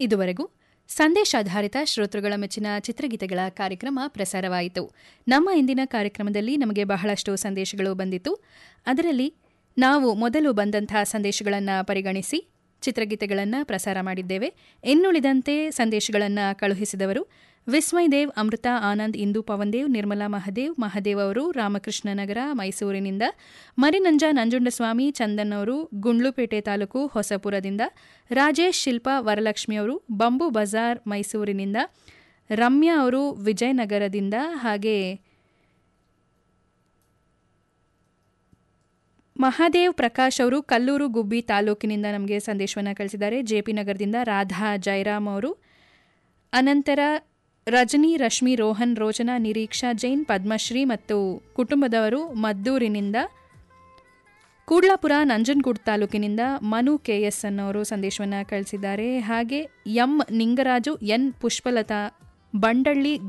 ಇದುವರೆಗೂ ಸಂದೇಶಾಧಾರಿತ ಶ್ರೋತೃಗಳ ಮೆಚ್ಚಿನ ಚಿತ್ರಗೀತೆಗಳ ಕಾರ್ಯಕ್ರಮ ಪ್ರಸಾರವಾಯಿತು ನಮ್ಮ ಇಂದಿನ ಕಾರ್ಯಕ್ರಮದಲ್ಲಿ ನಮಗೆ ಬಹಳಷ್ಟು ಸಂದೇಶಗಳು ಬಂದಿತ್ತು ಅದರಲ್ಲಿ ನಾವು ಮೊದಲು ಬಂದಂತಹ ಸಂದೇಶಗಳನ್ನು ಪರಿಗಣಿಸಿ ಚಿತ್ರಗೀತೆಗಳನ್ನು ಪ್ರಸಾರ ಮಾಡಿದ್ದೇವೆ ಇನ್ನುಳಿದಂತೆ ಸಂದೇಶಗಳನ್ನು ಕಳುಹಿಸಿದವರು ವಿಸ್ಮಯ್ ದೇವ್ ಅಮೃತ ಆನಂದ್ ಇಂದು ಪವನ್ದೇವ್ ನಿರ್ಮಲಾ ಮಹದೇವ್ ಮಹದೇವ್ ಅವರು ರಾಮಕೃಷ್ಣ ನಗರ ಮೈಸೂರಿನಿಂದ ಮರಿನಂಜ ನಂಜುಂಡಸ್ವಾಮಿ ಚಂದನ್ ಅವರು ಗುಂಡ್ಲುಪೇಟೆ ತಾಲೂಕು ಹೊಸಪುರದಿಂದ ರಾಜೇಶ್ ಶಿಲ್ಪಾ ವರಲಕ್ಷ್ಮಿ ಅವರು ಬಂಬು ಬಜಾರ್ ಮೈಸೂರಿನಿಂದ ರಮ್ಯಾ ಅವರು ವಿಜಯನಗರದಿಂದ ಹಾಗೆ ಮಹಾದೇವ್ ಪ್ರಕಾಶ್ ಅವರು ಕಲ್ಲೂರು ಗುಬ್ಬಿ ತಾಲೂಕಿನಿಂದ ನಮಗೆ ಸಂದೇಶವನ್ನು ಕಳಿಸಿದ್ದಾರೆ ಜೆಪಿ ನಗರದಿಂದ ರಾಧಾ ಜಯರಾಮ್ ಅವರು ಅನಂತರ ರಜನಿ ರಶ್ಮಿ ರೋಹನ್ ರೋಚನಾ ನಿರೀಕ್ಷಾ ಜೈನ್ ಪದ್ಮಶ್ರೀ ಮತ್ತು ಕುಟುಂಬದವರು ಮದ್ದೂರಿನಿಂದ ಕೂಡ್ಲಾಪುರ ನಂಜನಗೂಡು ತಾಲೂಕಿನಿಂದ ಮನು ಕೆಎಸ್ ಅನ್ನೋರು ಸಂದೇಶವನ್ನು ಕಳಿಸಿದ್ದಾರೆ ಹಾಗೆ ಎಂ ನಿಂಗರಾಜು ಎನ್ ಪುಷ್ಪಲತಾ ಬಂಡಳ್ಳಿ